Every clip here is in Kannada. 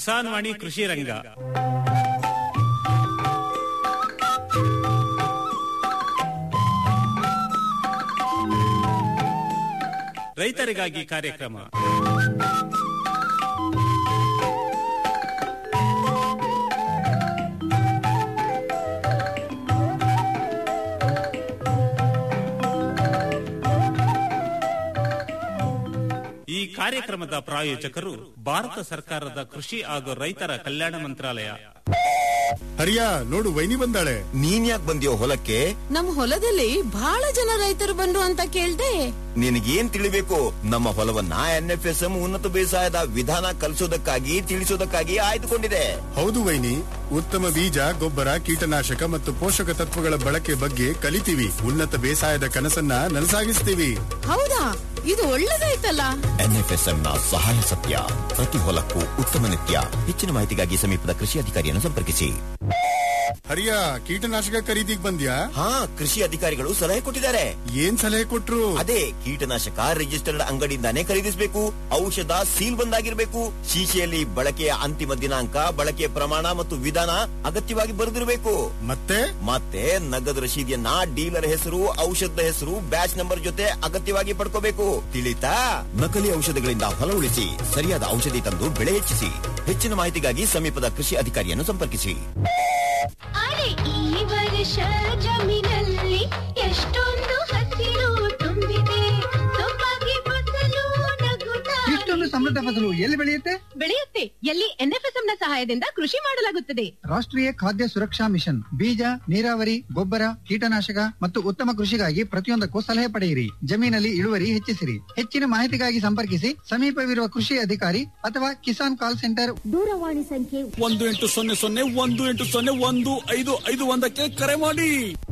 ಕಿಸಾನ್ ವಾಣಿ ಕೃಷಿ ರಂಗ ರೈತರಿಗಾಗಿ ಕಾರ್ಯಕ್ರಮ ಈ ಕಾರ್ಯಕ್ರಮದ ಪ್ರಾಯೋಜಕರು ಭಾರತ ಸರ್ಕಾರದ ಕೃಷಿ ಹಾಗೂ ರೈತರ ಕಲ್ಯಾಣ ಮಂತ್ರಾಲಯ ಹರಿಯಾ ನೋಡು ವೈನಿ ಬಂದಾಳೆ ನೀನ್ ಯಾಕೆ ಬಂದಿಯೋ ಹೊಲಕ್ಕೆ ನಮ್ ಹೊಲದಲ್ಲಿ ಬಹಳ ಜನ ರೈತರು ಬಂದ್ರು ಅಂತ ಕೇಳ್ದೆ ನಿನಗೇನ್ ತಿಳಿಬೇಕು ನಮ್ಮ ಹೊಲವನ್ನ ಎನ್ಎಫ್ಎಸ್ಎಂ ಉನ್ನತ ಬೇಸಾಯದ ವಿಧಾನ ಕಲಿಸೋದಕ್ಕಾಗಿ ತಿಳಿಸೋದಕ್ಕಾಗಿ ಆಯ್ದುಕೊಂಡಿದೆ ಹೌದು ವೈನಿ ಉತ್ತಮ ಬೀಜ ಗೊಬ್ಬರ ಕೀಟನಾಶಕ ಮತ್ತು ಪೋಷಕ ತತ್ವಗಳ ಬಳಕೆ ಬಗ್ಗೆ ಕಲಿತೀವಿ ಉನ್ನತ ಬೇಸಾಯದ ಕನಸನ್ನ ನನಸಾಗಿಸ್ತೀವಿ ಹೌದಾ ಇದು ಒಳ್ಳೇದಾಯ್ತಲ್ಲ ಎನ್ಎಫ್ಎಸ್ಎಂ ನ ಸಹಾಯ ಸತ್ಯ ಪ್ರತಿ ಹೊಲಕ್ಕೂ ಉತ್ತಮ ನಿತ್ಯ ಹೆಚ್ಚಿನ ಮಾಹಿತಿಗಾಗಿ ಸಮೀಪದ ಕೃಷಿ ಅಧಿಕಾರಿಯನ್ನು ಸಂಪರ್ಕಿಸಿ ಹರಿಯಾ ಕೀಟನಾಶಕ ಖರೀದಿಗ್ ಬಂದ್ಯಾ ಹಾ ಕೃಷಿ ಅಧಿಕಾರಿಗಳು ಸಲಹೆ ಕೊಟ್ಟಿದ್ದಾರೆ ಏನ್ ಸಲಹೆ ಕೊಟ್ರು ಅದೇ ಕೀಟನಾಶಕ ರಿಜಿಸ್ಟರ್ಡ್ ಅಂಗಡಿಯಿಂದಾನೇ ಖರೀದಿಸಬೇಕು ಔಷಧ ಸೀಲ್ ಬಂದಾಗಿರ್ಬೇಕು ಶೀಶೆಯಲ್ಲಿ ಬಳಕೆಯ ಅಂತಿಮ ದಿನಾಂಕ ಬಳಕೆಯ ಪ್ರಮಾಣ ಮತ್ತು ವಿಧಾನ ಅಗತ್ಯವಾಗಿ ಬರೆದಿರಬೇಕು ಮತ್ತೆ ಮತ್ತೆ ನಗದು ರಶೀದಿಯನ್ನ ಡೀಲರ್ ಹೆಸರು ಔಷಧದ ಹೆಸರು ಬ್ಯಾಚ್ ನಂಬರ್ ಜೊತೆ ಅಗತ್ಯವಾಗಿ ಪಡ್ಕೋಬೇಕು ತಿಳಿತಾ ನಕಲಿ ಔಷಧಗಳಿಂದ ಹೊಲ ಉಳಿಸಿ ಸರಿಯಾದ ಔಷಧಿ ತಂದು ಬೆಳೆ ಹೆಚ್ಚಿಸಿ ಹೆಚ್ಚಿನ ಮಾಹಿತಿಗಾಗಿ ಸಮೀಪದ ಕೃಷಿ ಅಧಿಕಾರಿಯನ್ನು ಸಂಪರ್ಕಿಸಿ ಅರೆ ಈ ವರ್ಷ ಜಮೀನಲ್ಲಿ ಎಷ್ಟೊಂದು ಹಸಿರು ತುಂಬಿದೆ ಸೊಬಗೆ ಫಸಲು ನಗುತ್ತಾ ಇಷ್ಟೊಂದು ಸಮೃದ್ಧ ಫಸಲು ಎಲ್ಲಿ ಬೆಳೆಯುತ್ತೆ ಬೆಳೆಯುತ್ತೆ ಎಲ್ಲಿ ಎನ್ಎಫ್ಎಸ್ಎಂ ನ ಸಹಾಯದಿಂದ ಕೃಷಿ ಮಾಡಲಾಗುತ್ತದೆ ರಾಷ್ಟ್ರೀಯ ಖಾದ್ಯ ಸುರಕ್ಷಾ ಮಿಷನ್ ಬೀಜ ನೀರಾವರಿ ಗೊಬ್ಬರ ಕೀಟನಾಶಕ ಮತ್ತು ಉತ್ತಮ ಕೃಷಿಗಾಗಿ ಪ್ರತಿಯೊಂದಕ್ಕೂ ಸಲಹೆ ಪಡೆಯಿರಿ ಜಮೀನಲ್ಲಿ ಇಳುವರಿ ಹೆಚ್ಚಿಸಿರಿ ಹೆಚ್ಚಿನ ಮಾಹಿತಿಗಾಗಿ ಸಂಪರ್ಕಿಸಿ ಸಮೀಪವಿರುವ ಕೃಷಿ ಅಧಿಕಾರಿ ಅಥವಾ ಕಿಸಾನ್ ಕಾಲ್ ಸೆಂಟರ್ ದೂರವಾಣಿ ಸಂಖ್ಯೆ ಒಂದು ಎಂಟು ಸೊನ್ನೆ ಸೊನ್ನೆ ಒಂದು ಎಂಟು ಸೊನ್ನೆ ಒಂದು ಐದು ಐದು ಒಂದಕ್ಕೆ ಕರೆ ಮಾಡಿ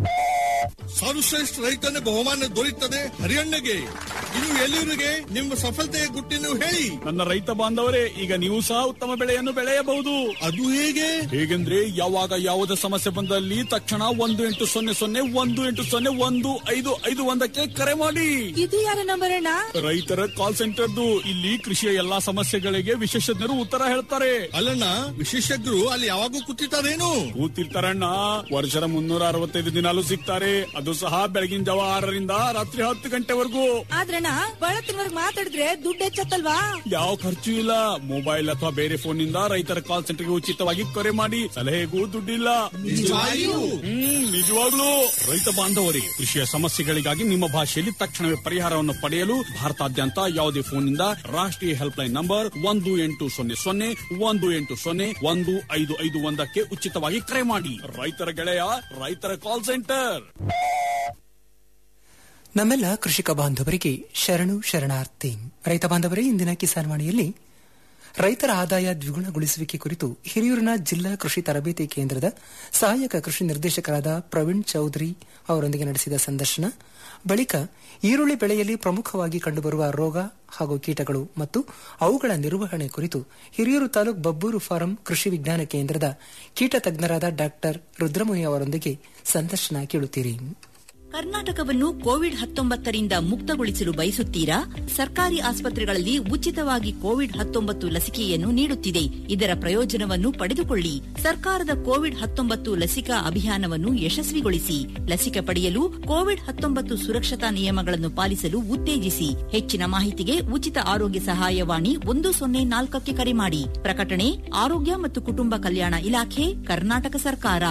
ಸರ್ವಶ್ರೇಷ್ಠ ರೈತನ ಬಹುಮಾನ ದೊರೆಯುತ್ತದೆ ಹರಿಯಣ್ಣಗೆ ಇನ್ನು ಎಲ್ಲಿವರಿಗೆ ನಿಮ್ಮ ಸಫಲತೆಯ ಗುಟ್ಟಿನ ಹೇಳಿ ನನ್ನ ರೈತ ಬಾಂಧವರೇ ಈಗ ನೀವು ಸಹ ಉತ್ತಮ ಬೆಳೆಯನ್ನು ಬೆಳೆಯಬಹುದು ಅದು ಹೇಗೆ ಹೇಗೆಂದ್ರೆ ಯಾವಾಗ ಯಾವುದೇ ಸಮಸ್ಯೆ ಬಂದಲ್ಲಿ ತಕ್ಷಣ ಒಂದು ಎಂಟು ಸೊನ್ನೆ ಸೊನ್ನೆ ಒಂದು ಎಂಟು ಸೊನ್ನೆ ಒಂದು ಐದು ಐದು ಒಂದಕ್ಕೆ ಕರೆ ಮಾಡಿ ಇದು ಯಾರ ನಂಬರ್ ಅಣ್ಣ ರೈತರ ಕಾಲ್ ಸೆಂಟರ್ದು ಇಲ್ಲಿ ಕೃಷಿಯ ಎಲ್ಲಾ ಸಮಸ್ಯೆಗಳಿಗೆ ವಿಶೇಷಜ್ಞರು ಉತ್ತರ ಹೇಳ್ತಾರೆ ಅಲ್ಲಣ್ಣ ವಿಶೇಷಜ್ಞರು ಅಲ್ಲಿ ಯಾವಾಗೂ ಕೂತಿರ್ತಾರೇನು ಕೂತಿರ್ತಾರಣ್ಣ ವರ್ಷದ ಮುನ್ನೂರ ಅರವತ್ತೈದು ದಿನಾಲು ಸಿಗ್ತಾರೆ ಅದು ಸಹ ಬೆಳಗಿನ ಜಾವ ಆರರಿಂದ ರಾತ್ರಿ ಹತ್ತು ಗಂಟೆವರೆಗೂ ಆದ್ರಣ್ಣ ಬಳತ್ತಿನವರ್ಗ್ ಮಾತಾಡಿದ್ರೆ ದುಡ್ಡು ಹೆಚ್ಚತ್ತಲ್ವಾ ಯಾವ ಖರ್ಚು ಇಲ್ಲ ಮೊಬೈಲ್ ಅಥವಾ ಬೇರೆ ಫೋನ್ ನಿಂದ ರೈತರ ಕಾಲ್ ಸೆಂಟರ್ಗೆ ಉಚಿತವಾಗಿ ಕರೆ ಮಾಡಿ ಸಲಹೆಗೂ ದುಡ್ಡಿಲ್ಲ ನಿಜವಾಗಿಯೂ? ಹ್ಮ್ ನಿಜವಾಗ್ಲೂ ರೈತ ಬಾಂಧವರೇ ಕೃಷಿಯ ಸಮಸ್ಯೆಗಳಿಗಾಗಿ ನಿಮ್ಮ ಭಾಷೆಯಲ್ಲಿ ತಕ್ಷಣವೇ ಪರಿಹಾರವನ್ನು ಪಡೆಯಲು ಭಾರತಾದ್ಯಂತ ಯಾವುದೇ ಫೋನ್ ನಿಂದ ರಾಷ್ಟ್ರೀಯ ಹೆಲ್ಪ್ ಲೈನ್ ನಂಬರ್ ಒಂದು ಎಂಟು ಸೊನ್ನೆ ಸೊನ್ನೆ ಒಂದು ಎಂಟು ಸೊನ್ನೆ ಒಂದು ಐದು ಐದು ಒಂದಕ್ಕೆ ಉಚಿತವಾಗಿ ಕರೆ ಮಾಡಿ ರೈತರ ಗೆಳೆಯ ರೈತರ ಕಾಲ್ ಸೆಂಟರ್ ನಮ್ಮೆಲ್ಲ ಕೃಷಿಕ ಬಾಂಧವರಿಗೆ ಶರಣು ಶರಣಾರ್ಥಿ ರೈತ ಬಾಂಧವರೇ ಇಂದಿನ ಕಿಸಾನ್ ವಾಣಿಯಲ್ಲಿ ರೈತರ ಆದಾಯ ದ್ವಿಗುಣಗೊಳಿಸುವಿಕೆ ಕುರಿತು ಹಿರಿಯೂರಿನ ಜಿಲ್ಲಾ ಕೃಷಿ ತರಬೇತಿ ಕೇಂದ್ರದ ಸಹಾಯಕ ಕೃಷಿ ನಿರ್ದೇಶಕರಾದ ಪ್ರವೀಣ್ ಚೌಧರಿ ಅವರೊಂದಿಗೆ ನಡೆಸಿದ ಸಂದರ್ಶನ ಬಳಿಕ ಈರುಳ್ಳಿ ಬೆಳೆಯಲ್ಲಿ ಪ್ರಮುಖವಾಗಿ ಕಂಡುಬರುವ ರೋಗ ಹಾಗೂ ಕೀಟಗಳು ಮತ್ತು ಅವುಗಳ ನಿರ್ವಹಣೆ ಕುರಿತು ಹಿರಿಯೂರು ತಾಲೂಕ್ ಬಬ್ಬೂರು ಫಾರಂ ಕೃಷಿ ವಿಜ್ಞಾನ ಕೇಂದ್ರದ ಕೀಟ ತಜ್ಞರಾದ ಡಾಕ್ಟರ್ ರುದ್ರಮುನಿ ಅವರೊಂದಿಗೆ ಸಂದರ್ಶನ ಕೇಳುತ್ತೀರಿ ಕರ್ನಾಟಕವನ್ನು ಕೋವಿಡ್ ಹತ್ತೊಂಬತ್ತರಿಂದ ಮುಕ್ತಗೊಳಿಸಲು ಬಯಸುತ್ತೀರಾ ಸರ್ಕಾರಿ ಆಸ್ಪತ್ರೆಗಳಲ್ಲಿ ಉಚಿತವಾಗಿ ಕೋವಿಡ್ ಹತ್ತೊಂಬತ್ತು ಲಸಿಕೆಯನ್ನು ನೀಡುತ್ತಿದೆ ಇದರ ಪ್ರಯೋಜನವನ್ನು ಪಡೆದುಕೊಳ್ಳಿ ಸರ್ಕಾರದ ಕೋವಿಡ್ ಹತ್ತೊಂಬತ್ತು ಲಸಿಕಾ ಅಭಿಯಾನವನ್ನು ಯಶಸ್ವಿಗೊಳಿಸಿ ಲಸಿಕೆ ಪಡೆಯಲು ಕೋವಿಡ್ ಹತ್ತೊಂಬತ್ತು ಸುರಕ್ಷತಾ ನಿಯಮಗಳನ್ನು ಪಾಲಿಸಲು ಉತ್ತೇಜಿಸಿ ಹೆಚ್ಚಿನ ಮಾಹಿತಿಗೆ ಉಚಿತ ಆರೋಗ್ಯ ಸಹಾಯವಾಣಿ ಒಂದು ಸೊನ್ನೆ ನಾಲ್ಕಕ್ಕೆ ಕರೆ ಮಾಡಿ ಪ್ರಕಟಣೆ ಆರೋಗ್ಯ ಮತ್ತು ಕುಟುಂಬ ಕಲ್ಯಾಣ ಇಲಾಖೆ ಕರ್ನಾಟಕ ಸರ್ಕಾರ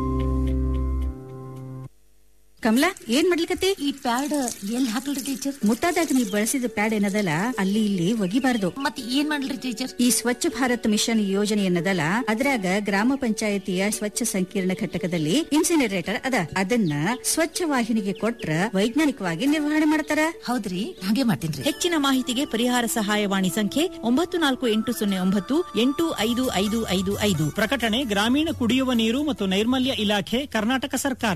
ಕಮಲಾ ಏನ್ ಮಾಡ್ಲಿಕತ್ತಿ ಈ ಪ್ಯಾಡ್ ಎಲ್ಲಿ ಹಾಕಲ್ರಿ ಟೀಚರ್ ಮುಟ್ಟಾದಾಗ ನೀವು ಬಳಸಿದ ಪ್ಯಾಡ್ ಏನದಲ್ಲ ಅಲ್ಲಿ ಇಲ್ಲಿ ಒಗಿಬಾರ್ದು ಮತ್ತೆ ಏನ್ ಮಾಡ್ಲಿ ಟೀಚರ್ ಈ ಸ್ವಚ್ಛ ಭಾರತ್ ಮಿಷನ್ ಯೋಜನೆ ಏನದಲ್ಲ ಅದ್ರಾಗ ಗ್ರಾಮ ಪಂಚಾಯತಿಯ ಸ್ವಚ್ಛ ಸಂಕೀರ್ಣ ಘಟಕದಲ್ಲಿ ಇನ್ಸಿನರೇಟರ್ ಅದ ಅದನ್ನ ಸ್ವಚ್ಛ ವಾಹಿನಿಗೆ ಕೊಟ್ರ ವೈಜ್ಞಾನಿಕವಾಗಿ ನಿರ್ವಹಣೆ ಮಾಡ್ತಾರ ಹೌದ್ರಿ ಹಾಗೆ ಮಾಡ್ತೀನಿ ಹೆಚ್ಚಿನ ಮಾಹಿತಿಗೆ ಪರಿಹಾರ ಸಹಾಯವಾಣಿ ಸಂಖ್ಯೆ ಒಂಬತ್ತು ನಾಲ್ಕು ಎಂಟು ಸೊನ್ನೆ ಒಂಬತ್ತು ಎಂಟು ಐದು ಐದು ಐದು ಐದು ಪ್ರಕಟಣೆ ಗ್ರಾಮೀಣ ಕುಡಿಯುವ ನೀರು ಮತ್ತು ನೈರ್ಮಲ್ಯ ಇಲಾಖೆ ಕರ್ನಾಟಕ ಸರ್ಕಾರ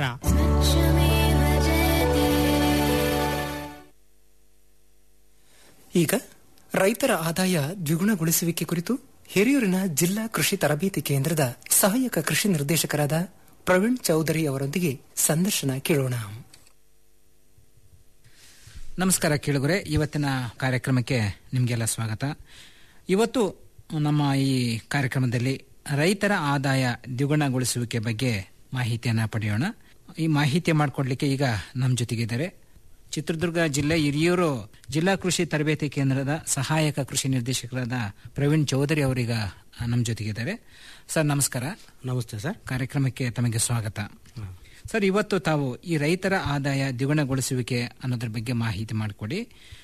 ಈಗ ರೈತರ ಆದಾಯ ದ್ವಿಗುಣಗೊಳಿಸುವಿಕೆ ಕುರಿತು ಹಿರಿಯೂರಿನ ಜಿಲ್ಲಾ ಕೃಷಿ ತರಬೇತಿ ಕೇಂದ್ರದ ಸಹಾಯಕ ಕೃಷಿ ನಿರ್ದೇಶಕರಾದ ಪ್ರವೀಣ್ ಚೌಧರಿ ಅವರೊಂದಿಗೆ ಸಂದರ್ಶನ ಕೇಳೋಣ ನಮಸ್ಕಾರ ಕೇಳುಗರೆ ಇವತ್ತಿನ ಕಾರ್ಯಕ್ರಮಕ್ಕೆ ನಿಮಗೆಲ್ಲ ಸ್ವಾಗತ ಇವತ್ತು ನಮ್ಮ ಈ ಕಾರ್ಯಕ್ರಮದಲ್ಲಿ ರೈತರ ಆದಾಯ ದ್ವಿಗುಣಗೊಳಿಸುವಿಕೆ ಬಗ್ಗೆ ಮಾಹಿತಿಯನ್ನ ಪಡೆಯೋಣ ಈ ಮಾಹಿತಿ ಮಾಡಿಕೊಡ್ಲಿಕ್ಕೆ ಈಗ ನಮ್ಮ ಜೊತೆಗಿದ್ದಾರೆ ಚಿತ್ರದುರ್ಗ ಜಿಲ್ಲೆ ಹಿರಿಯೂರು ಜಿಲ್ಲಾ ಕೃಷಿ ತರಬೇತಿ ಕೇಂದ್ರದ ಸಹಾಯಕ ಕೃಷಿ ನಿರ್ದೇಶಕರಾದ ಪ್ರವೀಣ್ ಚೌಧರಿ ಅವರೀಗ ನಮ್ಮ ಜೊತೆಗಿದ್ದಾರೆ ಸರ್ ನಮಸ್ಕಾರ ನಮಸ್ತೆ ಸರ್ ಕಾರ್ಯಕ್ರಮಕ್ಕೆ ತಮಗೆ ಸ್ವಾಗತ ಸರ್ ಇವತ್ತು ತಾವು ಈ ರೈತರ ಆದಾಯ ದ್ವಿಗುಣಗೊಳಿಸುವಿಕೆ ಅನ್ನೋದ್ರ ಬಗ್ಗೆ ಮಾಹಿತಿ ಮಾಡಿಕೊಡಿ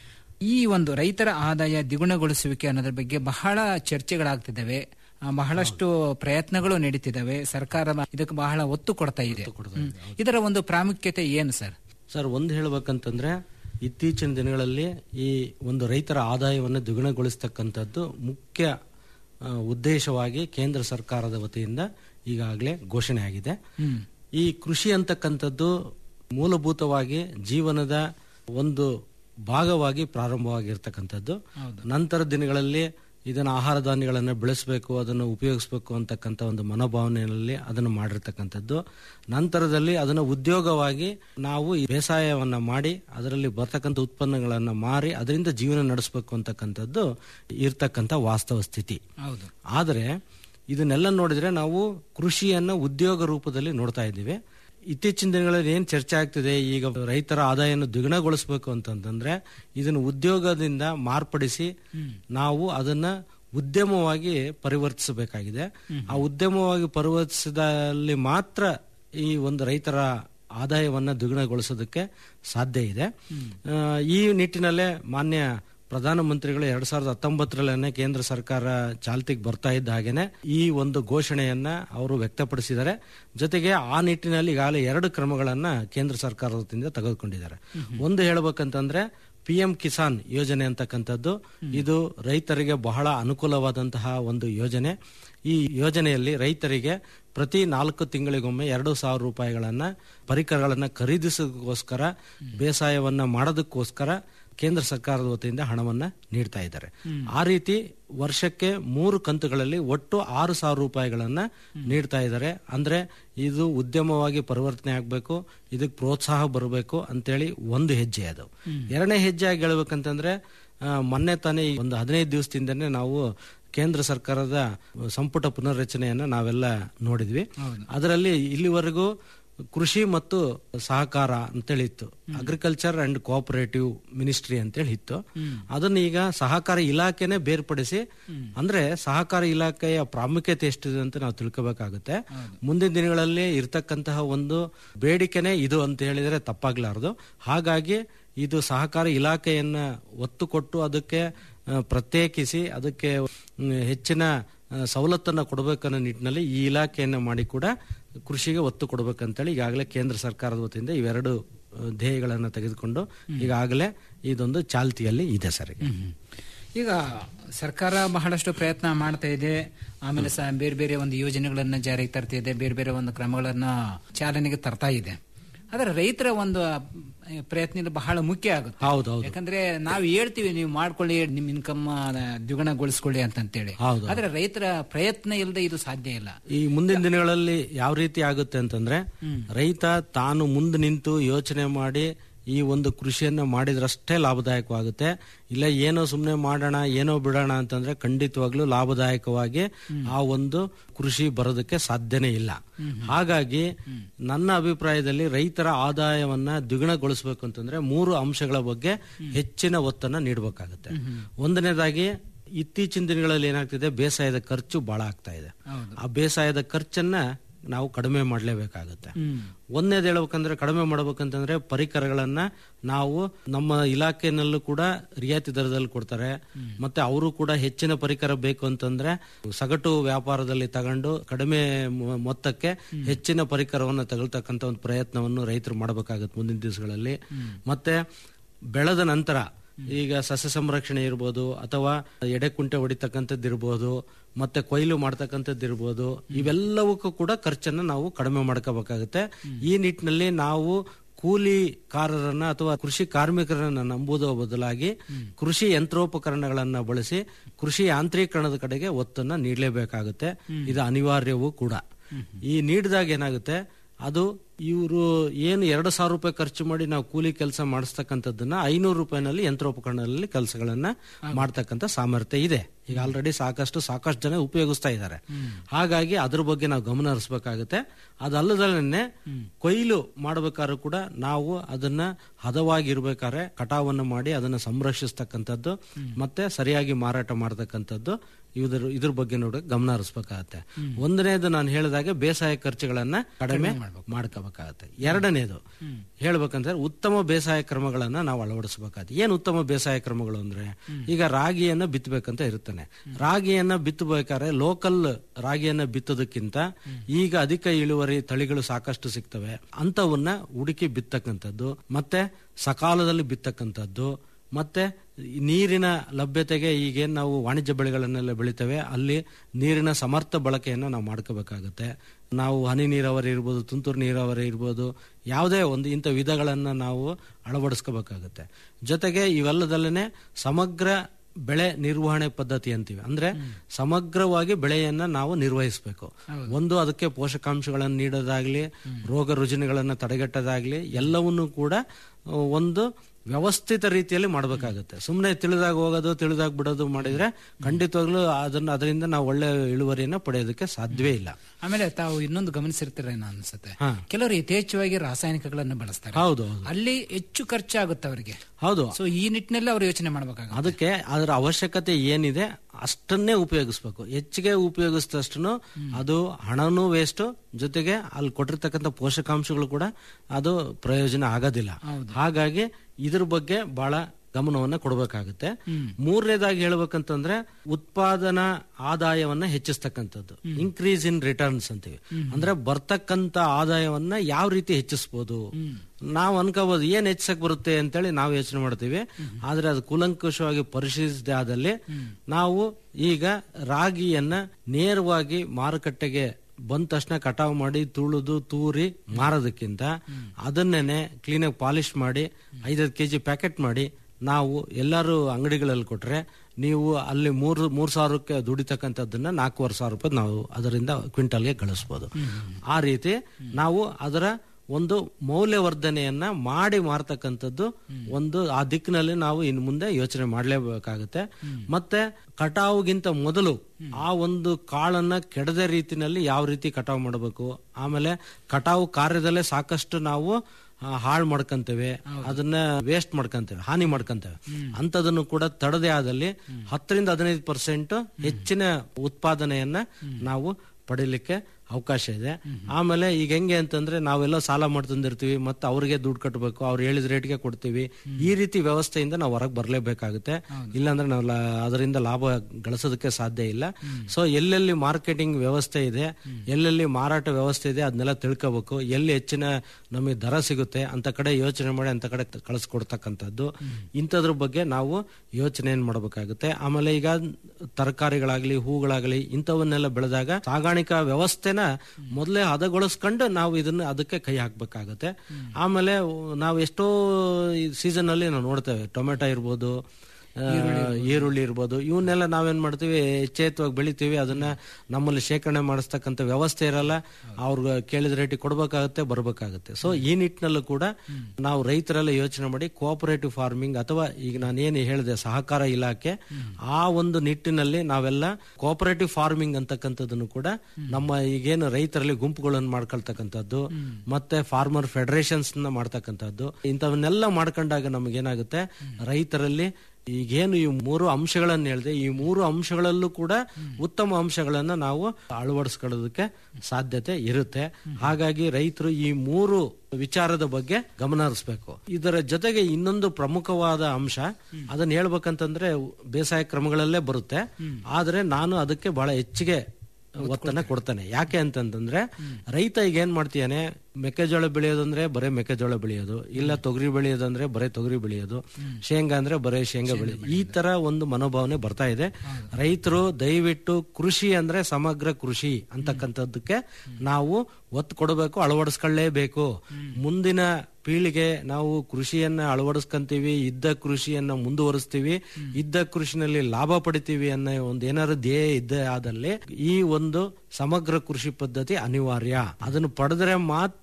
ಈ ಒಂದು ರೈತರ ಆದಾಯ ದ್ವಿಗುಣಗೊಳಿಸುವಿಕೆ ಅನ್ನೋದ್ರ ಬಗ್ಗೆ ಬಹಳ ಚರ್ಚೆಗಳಾಗ್ತಿದ್ದಾವೆ ಆ, ಬಹಳಷ್ಟು ಪ್ರಯತ್ನಗಳು ನಡೀತಿದ್ದಾವೆ ಸರ್ಕಾರ ಇದಕ್ಕೆ ಬಹಳ ಒತ್ತು ಕೊಡ್ತಾ ಇದೆ ಹ್ಮ್. ಇದರ ಒಂದು ಪ್ರಾಮುಖ್ಯತೆ ಏನು ಸರ್ ಸರ್ ಒಂದು ಹೇಳ್ಬೇಕಂತಂದ್ರೆ ಇತ್ತೀಚಿನ ದಿನಗಳಲ್ಲಿ ಈ ಒಂದು ರೈತರ ಆದಾಯವನ್ನು ದ್ವಿಗುಣಗೊಳಿಸ್ತಕ್ಕಂಥದ್ದು ಮುಖ್ಯ ಆ, ಉದ್ದೇಶವಾಗಿ ಕೇಂದ್ರ ಸರ್ಕಾರದ ವತಿಯಿಂದ ಈಗಾಗಲೇ ಘೋಷಣೆ ಆಗಿದೆ ಹ್ಮ್ ಈ ಕೃಷಿ ಅಂತಕ್ಕಂಥದ್ದು ಮೂಲಭೂತವಾಗಿ ಜೀವನದ ಒಂದು ಭಾಗವಾಗಿ ಪ್ರಾರಂಭವಾಗಿರ್ತಕ್ಕಂಥದ್ದು ನಂತರ ದಿನಗಳಲ್ಲಿ ಇದನ್ನು ಆಹಾರ ಧಾನ್ಯಗಳನ್ನು ಬೆಳೆಸಬೇಕು ಅದನ್ನು ಉಪಯೋಗಿಸಬೇಕು ಅಂತಕ್ಕಂಥ ಒಂದು ಮನೋಭಾವನೆಯಲ್ಲಿ ಅದನ್ನು ಮಾಡಿರ್ತಕ್ಕಂಥದ್ದು ನಂತರದಲ್ಲಿ ಅದನ್ನು ಉದ್ಯೋಗವಾಗಿ ನಾವು ಈ ಬೇಸಾಯವನ್ನ ಮಾಡಿ ಅದರಲ್ಲಿ ಬರ್ತಕ್ಕಂಥ ಉತ್ಪನ್ನಗಳನ್ನು ಮಾರಿ ಅದರಿಂದ ಜೀವನ ನಡೆಸಬೇಕು ಅಂತಕ್ಕಂಥದ್ದು ಇರ್ತಕ್ಕಂಥ ವಾಸ್ತವ ಸ್ಥಿತಿ ಹೌದು ಆದರೆ ಇದನ್ನೆಲ್ಲ ನೋಡಿದ್ರೆ ನಾವು ಕೃಷಿಯನ್ನ ಉದ್ಯೋಗ ರೂಪದಲ್ಲಿ ನೋಡ್ತಾ ಇದ್ದೀವಿ ಇತ್ತೀಚಿನ ದಿನಗಳಲ್ಲಿ ಏನ್ ಚರ್ಚೆ ಆಗ್ತಿದೆ ಈಗ ರೈತರ ಆದಾಯವನ್ನು ದ್ವಿಗುಣಗೊಳಿಸಬೇಕು ಅಂತಂದ್ರೆ ಇದನ್ನು ಉದ್ಯೋಗದಿಂದ ಮಾರ್ಪಡಿಸಿ ನಾವು ಅದನ್ನ ಉದ್ಯಮವಾಗಿ ಪರಿವರ್ತಿಸಬೇಕಾಗಿದೆ ಆ ಉದ್ಯಮವಾಗಿ ಪರಿವರ್ತಿಸಿದಲ್ಲಿ ಮಾತ್ರ ಈ ಒಂದು ರೈತರ ಆದಾಯವನ್ನ ದ್ವಿಗುಣಗೊಳಿಸೋದಕ್ಕೆ ಸಾಧ್ಯ ಇದೆ ಆ, ಈ ನಿಟ್ಟಿನಲ್ಲೇ ಮಾನ್ಯ ಪ್ರಧಾನಮಂತ್ರಿಗಳು ಎರಡ್ ಸಾವಿರದ ಹತ್ತೊಂಬತ್ತರಲ್ಲೇ ಕೇಂದ್ರ ಸರ್ಕಾರ ಚಾಲ್ತಿಗೆ ಬರ್ತಾ ಇದ್ದ ಹಾಗೇನೆ ಈ ಒಂದು ಘೋಷಣೆಯನ್ನ ಅವರು ವ್ಯಕ್ತಪಡಿಸಿದ್ದಾರೆ ಜೊತೆಗೆ ಆ ನಿಟ್ಟಿನಲ್ಲಿ ಈಗಾಗಲೇ ಎರಡು ಕ್ರಮಗಳನ್ನ ಕೇಂದ್ರ ಸರ್ಕಾರದ ವತಿಯಿಂದ ತೆಗೆದುಕೊಂಡಿದ್ದಾರೆ ಒಂದು ಹೇಳ್ಬೇಕಂತಂದ್ರೆ ಪಿ ಎಂ ಕಿಸಾನ್ ಯೋಜನೆ ಅಂತಕ್ಕಂಥದ್ದು ಇದು ರೈತರಿಗೆ ಬಹಳ ಅನುಕೂಲವಾದಂತಹ ಒಂದು ಯೋಜನೆ ಈ ಯೋಜನೆಯಲ್ಲಿ ರೈತರಿಗೆ ಪ್ರತಿ ನಾಲ್ಕು ತಿಂಗಳಿಗೊಮ್ಮೆ ಎರಡು ಸಾವಿರ ರೂಪಾಯಿಗಳನ್ನ ಪರಿಕರಗಳನ್ನ ಖರೀದಿಸೋದಕ್ಕೋಸ್ಕರ ಬೇಸಾಯವನ್ನ ಮಾಡೋದಕ್ಕೋಸ್ಕರ ಕೇಂದ್ರ ಸರ್ಕಾರದ ವತಿಯಿಂದ ಹಣವನ್ನ ನೀಡ್ತಾ ಇದ್ದಾರೆ ಆ ರೀತಿ ವರ್ಷಕ್ಕೆ ಮೂರು ಕಂತುಗಳಲ್ಲಿ ಒಟ್ಟು ಆರು ಸಾವಿರ ರೂಪಾಯಿಗಳನ್ನ ನೀಡ್ತಾ ಇದ್ದಾರೆ ಅಂದ್ರೆ ಇದು ಉದ್ಯಮವಾಗಿ ಪರಿವರ್ತನೆ ಆಗಬೇಕು ಇದಕ್ಕೆ ಪ್ರೋತ್ಸಾಹ ಬರಬೇಕು ಅಂತೇಳಿ ಒಂದು ಹೆಜ್ಜೆ ಅದು ಎರಡನೇ ಹೆಜ್ಜೆ ಆಗಿ ಹೇಳ್ಬೇಕಂತಂದ್ರೆ ಆ, ಮೊನ್ನೆ ತಾನೇ ಈ ಒಂದು ಹದಿನೈದು ದಿವಸದಿಂದನೇ ನಾವು ಕೇಂದ್ರ ಸರ್ಕಾರದ ಸಂಪುಟ ಪುನರ್ರಚನೆಯನ್ನ ನಾವೆಲ್ಲ ನೋಡಿದ್ವಿ ಅದರಲ್ಲಿ ಇಲ್ಲಿವರೆಗೂ ಕೃಷಿ ಮತ್ತು ಸಹಕಾರ ಅಂತೇಳಿ ಇತ್ತು ಅಗ್ರಿಕಲ್ಚರ್ ಅಂಡ್ ಕೋಆಪರೇಟಿವ್ ಮಿನಿಸ್ಟ್ರಿ ಅಂತೇಳಿ ಇತ್ತು ಅದನ್ನ ಈಗ ಸಹಕಾರ ಇಲಾಖೆನೆ ಬೇರ್ಪಡಿಸಿ ಅಂದ್ರೆ ಸಹಕಾರ ಇಲಾಖೆಯ ಪ್ರಾಮುಖ್ಯತೆ ಎಷ್ಟಿದೆ ಅಂತ ನಾವು ತಿಳ್ಕೋಬೇಕಾಗುತ್ತೆ ಮುಂದಿನ ದಿನಗಳಲ್ಲಿ ಇರ್ತಕ್ಕಂತಹ ಒಂದು ಬೇಡಿಕೆನೆ ಇದು ಅಂತ ಹೇಳಿದ್ರೆ ತಪ್ಪಾಗ್ಲಾರ್ದು ಹಾಗಾಗಿ ಇದು ಸಹಕಾರ ಇಲಾಖೆಯನ್ನ ಒತ್ತು ಕೊಟ್ಟು ಅದಕ್ಕೆ ಆ, ಪ್ರತ್ಯೇಕಿಸಿ ಅದಕ್ಕೆ ಮ್, ಹೆಚ್ಚಿನ ಆ, ಸವಲತ್ತನ್ನ ಕೊಡಬೇಕನ್ನೋ ನಿಟ್ಟಿನಲ್ಲಿ ಈ ಇಲಾಖೆಯನ್ನ ಮಾಡಿ ಕೂಡ ಕೃಷಿಗೆ ಒತ್ತು ಕೊಡಬೇಕಂತೇಳಿ ಈಗಾಗಲೇ ಕೇಂದ್ರ ಸರ್ಕಾರದ ವತಿಯಿಂದ ಇವೆರಡು ಆ, ಧ್ಯೇಯಗಳನ್ನ ತೆಗೆದುಕೊಂಡು ಈಗಾಗಲೇ ಇದೊಂದು ಚಾಲ್ತಿಯಲ್ಲಿ ಇದೆ ಸರ್ ಈಗ. ಈಗ ಸರ್ಕಾರ ಬಹಳಷ್ಟು ಪ್ರಯತ್ನ ಮಾಡ್ತಾ ಇದೆ ಆಮೇಲೆ ಸಹ ಬೇರೆ ಬೇರೆ ಒಂದು ಯೋಜನೆಗಳನ್ನ ಜಾರಿಗೆ ತರ್ತಾ ಇದೆ ಬೇರೆ ಬೇರೆ ಒಂದು ಕ್ರಮಗಳನ್ನ ಚಾಲನೆಗೆ ತರ್ತಾ ಇದೆ ಆದ್ರೆ ರೈತರ ಒಂದು ಆ, ಪ್ರಯತ್ನ ಇದು ಬಹಳ ಮುಖ್ಯ ಆಗುತ್ತೆ ಹೌದೌದು ಯಾಕಂದ್ರೆ ನಾವು ಹೇಳ್ತೀವಿ ನೀವು ಮಾಡ್ಕೊಳ್ಳಿ ನಿಮ್ ಇನ್ಕಮ್ ದ್ವಿಗುಣಗೊಳಿಸ್ಕೊಳ್ಳಿ ಅಂತಂತೇಳಿ ಹೌದು. ಆದ್ರೆ ರೈತರ ಪ್ರಯತ್ನ ಇಲ್ಲದೆ ಇದು ಸಾಧ್ಯ ಇಲ್ಲ ಈ ಮುಂದಿನ ದಿನಗಳಲ್ಲಿ ಯಾವ ರೀತಿ ಆಗುತ್ತೆ ಅಂತಂದ್ರೆ ರೈತ ತಾನು ಮುಂದೆ ನಿಂತು ಯೋಚನೆ ಮಾಡಿ ಈ ಒಂದು ಕೃಷಿಯನ್ನ ಮಾಡಿದ್ರಷ್ಟೇ ಲಾಭದಾಯಕವಾಗುತ್ತೆ ಇಲ್ಲ ಏನೋ ಸುಮ್ಮನೆ ಮಾಡೋಣ ಏನೋ ಬಿಡೋಣ ಅಂತಂದ್ರೆ ಖಂಡಿತವಾಗ್ಲೂ ಲಾಭದಾಯಕವಾಗಿ ಆ ಒಂದು ಕೃಷಿ ಬರೋದಕ್ಕೆ ಸಾಧ್ಯನೇ ಇಲ್ಲ ಹಾಗಾಗಿ ನನ್ನ ಅಭಿಪ್ರಾಯದಲ್ಲಿ ರೈತರ ಆದಾಯವನ್ನ ದ್ವಿಗುಣಗೊಳಿಸಬೇಕು ಅಂತಂದ್ರೆ ಮೂರು ಅಂಶಗಳ ಬಗ್ಗೆ ಹೆಚ್ಚಿನ ಒತ್ತನ್ನ ನೀಡಬೇಕಾಗುತ್ತೆ ಒಂದನೇದಾಗಿ ಇತ್ತೀಚಿನ ದಿನಗಳಲ್ಲಿ ಏನಾಗ್ತಿದೆ ಬೇಸಾಯದ ಖರ್ಚು ಬಹಳ ಆಗ್ತಾ ಇದೆ ಆ ಬೇಸಾಯದ ಖರ್ಚನ್ನ ನಾವು ಕಡಿಮೆ ಮಾಡಲೇಬೇಕಾಗುತ್ತೆ ಒಂದೇದು ಹೇಳ್ಬೇಕಂದ್ರೆ ಕಡಿಮೆ ಮಾಡ್ಬೇಕಂತಂದ್ರೆ ಪರಿಕರಗಳನ್ನ ನಾವು ನಮ್ಮ ಇಲಾಖೆನಲ್ಲೂ ಕೂಡ ರಿಯಾಯಿತಿ ದರದಲ್ಲಿ ಕೊಡ್ತಾರೆ ಮತ್ತೆ ಅವರು ಕೂಡ ಹೆಚ್ಚಿನ ಪರಿಕರ ಬೇಕು ಅಂತಂದ್ರೆ ಸಗಟು ವ್ಯಾಪಾರದಲ್ಲಿ ತಗೊಂಡು ಕಡಿಮೆ ಮೊ- ಮೊತ್ತಕ್ಕೆ ಹೆಚ್ಚಿನ ಪರಿಕರವನ್ನು ತಗೊಳ್ತಕ್ಕಂಥ ಒಂದು ಪ್ರಯತ್ನವನ್ನು ರೈತರು ಮಾಡಬೇಕಾಗುತ್ತೆ ಮುಂದಿನ ದಿವಸಗಳಲ್ಲಿ ಮತ್ತೆ ಬೆಳೆದ ನಂತರ ಈಗ ಸಸ್ಯ ಸಂರಕ್ಷಣೆ ಇರ್ಬೋದು ಅಥವಾ ಎಡೆಕುಂಟೆ ಹೊಡಿತಕ್ಕಂಥದ್ದು ಇರ್ಬೋದು ಮತ್ತೆ ಕೊಯ್ಲು ಮಾಡ್ತಕ್ಕಂಥದ್ದು ಇರ್ಬೋದು ಇವೆಲ್ಲವಕ್ಕೂ ಕೂಡ ಖರ್ಚನ್ನ ನಾವು ಕಡಿಮೆ ಮಾಡ್ಕೋಬೇಕಾಗುತ್ತೆ ಈ ನಿಟ್ಟಿನಲ್ಲಿ ನಾವು ಕೂಲಿಕಾರರನ್ನ ಅಥವಾ ಕೃಷಿ ಕಾರ್ಮಿಕರನ್ನ ನಂಬುವುದರ ಬದಲಾಗಿ ಕೃಷಿ ಯಂತ್ರೋಪಕರಣಗಳನ್ನ ಬಳಸಿ ಕೃಷಿ ಯಾಂತ್ರೀಕರಣದ ಕಡೆಗೆ ಒತ್ತನ್ನ ನೀಡಲೇಬೇಕಾಗುತ್ತೆ ಇದು ಅನಿವಾರ್ಯವೂ ಕೂಡ ಈ ನೀಡಿದಾಗ ಏನಾಗುತ್ತೆ ಅದು ಇವರು ಏನು ಎರಡು ಸಾವಿರ ರೂಪಾಯಿ ಖರ್ಚು ಮಾಡಿ ನಾವು ಕೂಲಿ ಕೆಲಸ ಮಾಡಿಸ್ತಕ್ಕಂಥದ್ದನ್ನ ಐನೂರು ರೂಪಾಯಿನಲ್ಲಿ ಯಂತ್ರೋಪಕರಣದಲ್ಲಿ ಕೆಲಸಗಳನ್ನ ಮಾಡ್ತಕ್ಕಂಥ ಸಾಮರ್ಥ್ಯ ಇದೆ ಈಗ ಆಲ್ರೆಡಿ ಸಾಕಷ್ಟು ಸಾಕಷ್ಟು ಜನ ಉಪಯೋಗಿಸ್ತಾ ಇದ್ದಾರೆ ಹಾಗಾಗಿ ಅದ್ರ ಬಗ್ಗೆ ನಾವು ಗಮನ ಹರಿಸಬೇಕಾಗುತ್ತೆ ಅದಲ್ಲದಲ್ಲೇ ಕೊಯ್ಲು ಮಾಡಬೇಕಾದ್ರೂ ಕೂಡ ನಾವು ಅದನ್ನ ಹದವಾಗಿರ್ಬೇಕಾದ್ರೆ ಕಟಾವನ್ನು ಮಾಡಿ ಅದನ್ನ ಸಂರಕ್ಷಿಸ್ತಕ್ಕಂಥದ್ದು ಮತ್ತೆ ಸರಿಯಾಗಿ ಮಾರಾಟ ಮಾಡತಕ್ಕಂಥದ್ದು ಇದ್ರ ಇದ್ರ ಬಗ್ಗೆ ನೋಡಿ ಗಮನ ಹರಿಸ್ಬೇಕಾಗತ್ತೆ ಒಂದನೇದು ನಾನು ಹೇಳಿದಾಗೆ ಬೇಸಾಯ ಖರ್ಚುಗಳನ್ನ ಕಡಿಮೆ ಮಾಡ್ಕೋಬೇಕಾಗತ್ತೆ ಎರಡನೇದು ಹೇಳ್ಬೇಕಂದ್ರೆ ಉತ್ತಮ ಬೇಸಾಯ ಕ್ರಮಗಳನ್ನ ನಾವು ಅಳವಡಿಸಬೇಕಾಗತ್ತೆ ಏನ್ ಉತ್ತಮ ಬೇಸಾಯ ಕ್ರಮಗಳು ಅಂದ್ರೆ ಈಗ ರಾಗಿಯನ್ನ ಬಿತ್ತಬೇಕಂತ ಇರ್ತಾನೆ ರಾಗಿಯನ್ನ ಬಿತ್ತಬೇಕಾದ್ರೆ ಲೋಕಲ್ ರಾಗಿಯನ್ನ ಬಿತ್ತೋದಕ್ಕಿಂತ ಈಗ ಅಧಿಕ ಇಳುವರಿ ತಳಿಗಳು ಸಾಕಷ್ಟು ಸಿಗ್ತವೆ ಅಂತವನ್ನ ಹುಡುಕಿ ಬಿತ್ತಕ್ಕಂಥದ್ದು ಮತ್ತೆ ಸಕಾಲದಲ್ಲಿ ಬಿತ್ತಕ್ಕಂಥದ್ದು ಮತ್ತೆ ನೀರಿನ ಲಭ್ಯತೆಗೆ ಈಗೇನು ನಾವು ವಾಣಿಜ್ಯ ಬೆಳೆಗಳನ್ನೆಲ್ಲ ಬೆಳಿತೇವೆ ಅಲ್ಲಿ ನೀರಿನ ಸಮರ್ಥ ಬಳಕೆಯನ್ನು ನಾವು ಮಾಡ್ಕೋಬೇಕಾಗತ್ತೆ ನಾವು ಹನಿ ನೀರಾವರಿ ಇರ್ಬೋದು ತುಂತುರು ನೀರಾವರಿ ಇರ್ಬೋದು ಯಾವುದೇ ಒಂದು ಇಂಥ ವಿಧಗಳನ್ನು ನಾವು ಅಳವಡಿಸ್ಕೋಬೇಕಾಗತ್ತೆ ಜೊತೆಗೆ ಇವೆಲ್ಲದಲ್ಲೇ ಸಮಗ್ರ ಬೆಳೆ ನಿರ್ವಹಣೆ ಪದ್ಧತಿ ಅಂತೀವಿ ಅಂದ್ರೆ ಸಮಗ್ರವಾಗಿ ಬೆಳೆಯನ್ನ ನಾವು ನಿರ್ವಹಿಸಬೇಕು ಒಂದು ಅದಕ್ಕೆ ಪೋಷಕಾಂಶಗಳನ್ನು ನೀಡೋದಾಗ್ಲಿ ರೋಗ ರುಜಿನಗಳನ್ನು ತಡೆಗಟ್ಟೋದಾಗ್ಲಿ ಎಲ್ಲವನ್ನೂ ಕೂಡ ಆ, ಒಂದು ವ್ಯವಸ್ಥಿತ ರೀತಿಯಲ್ಲಿ ಮಾಡಬೇಕಾಗುತ್ತೆ ಸುಮ್ಮನೆ ತಿಳಿದಾಗ ಹೋಗೋದು ತಿಳಿದಾಗ ಬಿಡೋದು ಮಾಡಿದ್ರೆ ಖಂಡಿತವಾಗ್ಲೂ ಅದನ್ನ ಅದರಿಂದ ನಾವು ಒಳ್ಳೆ ಇಳುವರಿಯನ್ನ ಪಡೆಯೋದಕ್ಕೆ ಸಾಧ್ಯವೇ ಇಲ್ಲ ಆಮೇಲೆ ತಾವು ಇನ್ನೊಂದು ಗಮನಿಸಿರ್ತೀರೇನೋ ಅನ್ಸುತ್ತೆ ಹಾ. ಕೆಲವರು ಯಥೇಚ್ಛವಾಗಿ ರಾಸಾಯನಿಕಗಳನ್ನು ಬಳಸ್ತಾರೆ ಹೌದು ಹೌದು ಅಲ್ಲಿ ಹೆಚ್ಚು ಖರ್ಚಾಗುತ್ತೆ ಅವರಿಗೆ ಹೌದು ಸೊ ಈ ನಿಟ್ಟಿನಲ್ಲಿ ಅವರು ಯೋಚನೆ ಮಾಡಬೇಕಾಗುತ್ತೆ ಅದಕ್ಕೆ ಅದರ ಅವಶ್ಯಕತೆ ಏನಿದೆ ಅಷ್ಟನ್ನೇ ಉಪಯೋಗಿಸ್ಬೇಕು ಹೆಚ್ಚಿಗೆ ಉಪಯೋಗಿಸಿದಷ್ಟು ಅದು ಹಣನೂ ವೇಸ್ಟ್ ಜೊತೆಗೆ ಅಲ್ಲಿ ಕೊಟ್ಟಿರ್ತಕ್ಕಂಥ ಪೋಷಕಾಂಶಗಳು ಕೂಡ ಅದು ಪ್ರಯೋಜನ ಆಗೋದಿಲ್ಲ ಹಾಗಾಗಿ ಇದ್ರ ಬಗ್ಗೆ ಬಹಳ ಗಮನವನ್ನ ಕೊಡಬೇಕಾಗುತ್ತೆ ಮೂರನೇದಾಗಿ ಹೇಳ್ಬೇಕಂತಂದ್ರೆ ಉತ್ಪಾದನಾ ಆದಾಯವನ್ನ ಹೆಚ್ಚಿಸ್ತಕ್ಕಂಥದ್ದು ಇನ್ಕ್ರೀಸ್ ಇನ್ ರಿಟರ್ನ್ಸ್ ಅಂತೀವಿ ಅಂದ್ರೆ ಬರ್ತಕ್ಕಂತ ಆದಾಯವನ್ನ ಯಾವ ರೀತಿ ಹೆಚ್ಚಿಸ್ಬೋದು ನಾವು ಅನ್ಕೋಬಹುದು ಏನ್ ಹೆಚ್ಚಸಕ್ ಬರುತ್ತೆ ಅಂತೇಳಿ ನಾವು ಯೋಚನೆ ಮಾಡ್ತೀವಿ ಆದ್ರೆ ಅದು ಕೂಲಂಕುಷವಾಗಿ ಪರಿಶೀಲಿಸದೆ ಆದಲ್ಲಿ ನಾವು ಈಗ ರಾಗಿಯನ್ನ ನೇರವಾಗಿ ಮಾರುಕಟ್ಟೆಗೆ ಬಂದ ತಕ್ಷಣ ಕಟಾವು ಮಾಡಿ ತುಳಿದು ತೂರಿ ಮಾರೋದಕ್ಕಿಂತ ಅದನ್ನೇನೆ ಕ್ಲೀನಾಗಿ ಪಾಲಿಶ್ ಮಾಡಿ ಐದೈದು ಕೆಜಿ ಪ್ಯಾಕೆಟ್ ಮಾಡಿ ನಾವು ಎಲ್ಲರೂ ಅಂಗಡಿಗಳಲ್ಲಿ ಕೊಟ್ರೆ ನೀವು ಅಲ್ಲಿ ಮೂರು ಮೂರ್ ಸಾವಿರಕ್ಕೆ ದುಡಿತಕ್ಕಂಥದ್ದನ್ನ ನಾಲ್ಕೂವರೆ ಸಾವಿರ ರೂಪಾಯಿ ನಾವು ಅದರಿಂದ ಕ್ವಿಂಟಲ್ಗೆ ಗಳಿಸ್ಬೋದು ಆ ರೀತಿ ನಾವು ಅದರ ಒಂದು ಮೌಲ್ಯವರ್ಧನೆಯನ್ನ ಮಾಡಿ ಮಾರ್ತಕ್ಕಂಥದ್ದು ಒಂದು ಆ ದಿಕ್ಕಿನಲ್ಲಿ ನಾವು ಇನ್ನು ಮುಂದೆ ಯೋಚನೆ ಮಾಡಲೇಬೇಕಾಗುತ್ತೆ ಮತ್ತೆ ಕಟಾವುಗಿಂತ ಮೊದಲು ಆ ಒಂದು ಕಾಳನ್ನ ಕೆಡದ ರೀತಿನಲ್ಲಿ ಯಾವ ರೀತಿ ಕಟಾವು ಮಾಡಬೇಕು ಆಮೇಲೆ ಕಟಾವು ಕಾರ್ಯದಲ್ಲೇ ಸಾಕಷ್ಟು ನಾವು ಹಾಳು ಮಾಡ್ಕಂತೇವೆ ಅದನ್ನ ವೇಸ್ಟ್ ಮಾಡ್ಕಂತೇವೆ ಹಾನಿ ಮಾಡ್ಕಂತೇವೆ ಅಂತದನ್ನು ಕೂಡ ತಡದೆ ಆದಲ್ಲಿ ಹತ್ತರಿಂದ ಹದಿನೈದು ಪರ್ಸೆಂಟ್ ಹೆಚ್ಚಿನ ಉತ್ಪಾದನೆಯನ್ನ ನಾವು ಪಡಿಲಿಕ್ಕೆ ಅವಕಾಶ ಇದೆ ಆಮೇಲೆ ಈಗ ಹೆಂಗೆ ಅಂತಂದ್ರೆ ನಾವೆಲ್ಲ ಸಾಲ ಮಾಡ್ತಂದಿರ್ತೀವಿ ಮತ್ತೆ ಅವ್ರಿಗೆ ದುಡ್ಡು ಕಟ್ಟಬೇಕು ಅವ್ರು ಹೇಳಿದ ರೇಟ್ಗೆ ಕೊಡ್ತೀವಿ ಈ ರೀತಿ ವ್ಯವಸ್ಥೆಯಿಂದ ನಾವು ಹೊರಗೆ ಬರಲೇಬೇಕಾಗುತ್ತೆ ಇಲ್ಲಾಂದ್ರೆ ನಾವು ಲಾ- ಅದರಿಂದ ಲಾಭ ಗಳಿಸೋದಕ್ಕೆ ಸಾಧ್ಯ ಇಲ್ಲ ಸೊ ಎಲ್ಲೆಲ್ಲಿ ಮಾರ್ಕೆಟಿಂಗ್ ವ್ಯವಸ್ಥೆ ಇದೆ ಎಲ್ಲೆಲ್ಲಿ ಮಾರಾಟ ವ್ಯವಸ್ಥೆ ಇದೆ ಅದನ್ನೆಲ್ಲ ತಿಳ್ಕೋಬೇಕು ಎಲ್ಲಿ ಹೆಚ್ಚಿನ ನಮಗೆ ದರ ಸಿಗುತ್ತೆ ಅಂತ ಕಡೆ ಯೋಚನೆ ಮಾಡಿ ಅಂತ ಕಡೆ ಕಳಿಸ್ಕೊಡ್ತಕ್ಕಂಥದ್ದು ಇಂಥದ್ರ ಬಗ್ಗೆ ನಾವು ಯೋಚನೆ ಮಾಡಬೇಕಾಗುತ್ತೆ ಆಮೇಲೆ ಈಗ ತರಕಾರಿಗಳಾಗ್ಲಿ ಹೂಗಳಾಗ್ಲಿ ಇಂಥವನ್ನೆಲ್ಲ ಬೆಳೆದಾಗ ಸಾಗಾಣಿಕಾ ವ್ಯವಸ್ಥೆನ ಮೊದಲೇ ಹದಗೊಳಿಸ್ಕೊಂಡು ನಾವು ಇದನ್ನ ಅದಕ್ಕೆ ಕೈ ಹಾಕ್ಬೇಕಾಗತ್ತೆ ಆಮೇಲೆ ನಾವು ಎಷ್ಟೋ ಸೀಸನ್ ಅಲ್ಲಿ ನಾವು ನೋಡ್ತೇವೆ ಟೊಮೆಟೊ ಇರ್ಬೋದು ಆ, ಈರುಳ್ಳಿ ಇರ್ಬೋದು ಇವನ್ನೆಲ್ಲ ನಾವೇನ್ ಮಾಡ್ತೀವಿ ಎಚ್ಚೇತವಾಗಿ ಬೆಳಿತೀವಿ ಅದನ್ನ ನಮ್ಮಲ್ಲಿ ಶೇಖರಣೆ ಮಾಡಿಸ್ತಕ್ಕಂಥ ವ್ಯವಸ್ಥೆ ಇರಲ್ಲ ಅವ್ರಿಗೆ ಕೇಳಿದ ರೇಟಿಗೆ ಕೊಡ್ಬೇಕಾಗತ್ತೆ ಬರ್ಬೇಕಾಗತ್ತೆ ಸೊ ಈ ನಿಟ್ಟಿನಲ್ಲೂ ಕೂಡ ನಾವು ರೈತರೆಲ್ಲ ಯೋಚನೆ ಮಾಡಿ ಕೋಆಪರೇಟಿವ್ ಫಾರ್ಮಿಂಗ್ ಅಥವಾ ಈಗ ನಾನು ಏನು ಹೇಳಿದೆ ಸಹಕಾರ ಇಲಾಖೆ ಆ ಒಂದು ನಿಟ್ಟಿನಲ್ಲಿ ನಾವೆಲ್ಲ ಕೋಆಪರೇಟಿವ್ ಫಾರ್ಮಿಂಗ್ ಅಂತಕ್ಕಂಥದ್ದನ್ನು ಕೂಡ ನಮ್ಮ ಈಗೇನು ರೈತರಲ್ಲಿ ಗುಂಪುಗಳನ್ನು ಮಾಡ್ಕೊಳ್ತಕ್ಕಂಥದ್ದು ಮತ್ತೆ ಫಾರ್ಮರ್ ಫೆಡರೇಷನ್ಸ್ ಮಾಡ್ತಕ್ಕಂಥದ್ದು ಇಂಥವನ್ನೆಲ್ಲ ಮಾಡ್ಕೊಂಡಾಗ ನಮಗೇನಾಗುತ್ತೆ ರೈತರಲ್ಲಿ ಈಗೇನು ಈ ಮೂರು ಅಂಶಗಳನ್ನು ಹೇಳಿದೆ ಈ ಮೂರು ಅಂಶಗಳಲ್ಲೂ ಕೂಡ ಉತ್ತಮ ಅಂಶಗಳನ್ನ ನಾವು ಅಳವಡಿಸ್ಕೊಳ್ಳೋದಕ್ಕೆ ಸಾಧ್ಯತೆ ಇರುತ್ತೆ ಹಾಗಾಗಿ ರೈತರು ಈ ಮೂರು ವಿಚಾರದ ಬಗ್ಗೆ ಗಮನ ಹರಿಸ್ಬೇಕು ಇದರ ಜೊತೆಗೆ ಇನ್ನೊಂದು ಪ್ರಮುಖವಾದ ಅಂಶ ಅದನ್ನ ಹೇಳ್ಬೇಕಂತಂದ್ರೆ ಬೇಸಾಯ ಕ್ರಮಗಳಲ್ಲೇ ಬರುತ್ತೆ ಆದ್ರೆ ನಾನು ಅದಕ್ಕೆ ಬಹಳ ಹೆಚ್ಚಿಗೆ ಒತ್ತನ್ನ ಕೊಡ್ತಾನೆ ಯಾಕೆ ಅಂತಂದ್ರೆ ರೈತ ಈಗ ಏನ್ ಮಾಡ್ತೀಯಾನೆ ಮೆಕ್ಕೆಜೋಳ ಬೆಳೆಯೋದಂದ್ರೆ ಬರೇ ಮೆಕ್ಕೆಜೋಳ ಬೆಳೆಯೋದು ಇಲ್ಲ ತೊಗರಿ ಬೆಳೆಯೋದಂದ್ರೆ ಬರೇ ತೊಗರಿ ಬೆಳೆಯೋದು ಶೇಂಗಾ ಅಂದ್ರೆ ಬರೇ ಶೇಂಗಾ ಬೆಳೆಯೋದು ಈ ತರ ಒಂದು ಮನೋಭಾವನೆ ಬರ್ತಾ ಇದೆ ರೈತರು ದಯವಿಟ್ಟು ಕೃಷಿ ಅಂದ್ರೆ ಸಮಗ್ರ ಕೃಷಿ ಅಂತಕ್ಕಂಥದ್ದಕ್ಕೆ ನಾವು ಒತ್ತು ಕೊಡಬೇಕು ಅಳವಡಿಸ್ಕೊಳ್ಳೇಬೇಕು ಮುಂದಿನ ಪೀಳಿಗೆ ನಾವು ಕೃಷಿಯನ್ನ ಅಳವಡಿಸ್ಕೊಂತೀವಿ ಇದ್ದ ಕೃಷಿಯನ್ನ ಮುಂದುವರಿಸ್ತೀವಿ ಇದ್ದ ಕೃಷಿನಲ್ಲಿ ಲಾಭ ಪಡಿತೀವಿ ಅನ್ನೋ ಒಂದು ಏನಾದ್ರು ಧ್ಯೇಯ ಇದ್ದ ಆದಲ್ಲಿ ಈ ಒಂದು ಸಮಗ್ರ ಕೃಷಿ ಪದ್ಧತಿ ಅನಿವಾರ್ಯ ಅದನ್ನು ಪಡೆದ್ರೆ ಮಾತ್ರ